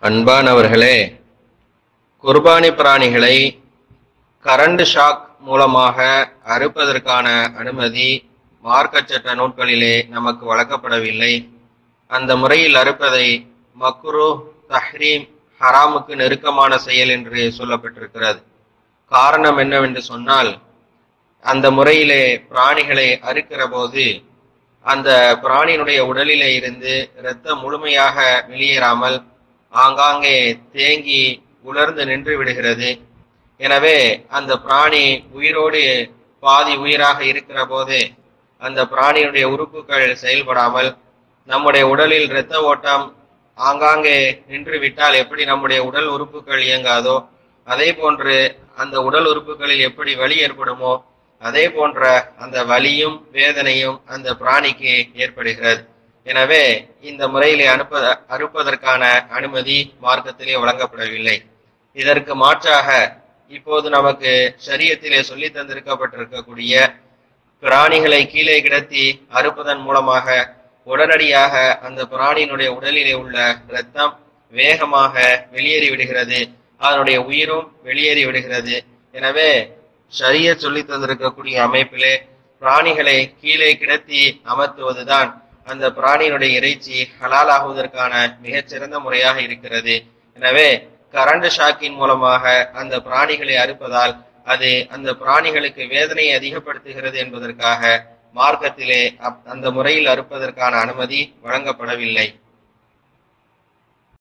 அன்பானவர்களே குர்பானி பிராணிகளை current shock மூலமாக அறுப்பதற்கான அனுமதி மார்க்க சட்ட நூட்களிலே நமக்கு வழங்கப்படவில்லை அந்த முறையில் அறுப்பதை மக்ரு தஹ்ரீம் ஹராமுக்கு நெருக்கமான செயல் என்று சொல்லப்பட்டிருக்கிறது காரணம் என்னவென்று சொன்னால் அந்த முறையிலே பிராணிகளை அறுக்கிற போது அந்த பிராணியினுடைய உடலிலே இருந்து இரத்தம் முழுமையாக வெளியேறாமல் ஆங்காங்கே தேங்கி உலர்ந்து நின்று விடுகிறது எனவே அந்த பிராணி உயிரோடு பாதி உயிராக இருக்கிற போது அந்த பிராணியுடைய உறுப்புகள் செயல்படாமல் நம்முடைய உடலில் இரத்த ஓட்டம் ஆங்காங்கே நின்று விட்டால் எப்படி நம்முடைய உடல் உறுப்புகள் இயங்காதோ அதே போன்று அந்த உடல் உறுப்புகளில் எப்படி வலி ஏற்படுமோ அதே போன்ற அந்த வலியும் வேதனையும் அந்த பிராணிக்கு ஏற்படுகிறது எனவே இந்த முறையிலே அனுப்ப அறுப்பதற்கான அனுமதி மார்க்கத்திலே வழங்கப்படவில்லை இதற்கு மாற்றாக இப்போது நமக்கு சரியத்திலே சொல்லி தந்திருக்கப்பட்டிருக்கக்கூடிய பிராணிகளை கீழே கிடத்தி அறுப்பதன் மூலமாக உடனடியாக அந்த பிராணியினுடைய உடலிலே உள்ள இரத்தம் வேகமாக வெளியேறி விடுகிறது அதனுடைய உயிரும் வெளியேறி விடுகிறது எனவே சரிய சொல்லி தந்திருக்கக்கூடிய அமைப்பிலே பிராணிகளை கீழே கிடத்தி அமர்த்துவதுதான் அந்த பிராணியினுடைய இறைச்சி ஹலாலாகுவதற்கான மிகச்சிறந்த முறையாக இருக்கிறது எனவே கரண்ட் ஷாக்கின் மூலமாக அந்த பிராணிகளை அறுப்பதால் அது அந்த பிராணிகளுக்கு வேதனையை அதிகப்படுத்துகிறது என்பதற்காக மார்க்கத்திலே அப்- அந்த முறையில் அறுப்பதற்கான அனுமதி வழங்கப்படவில்லை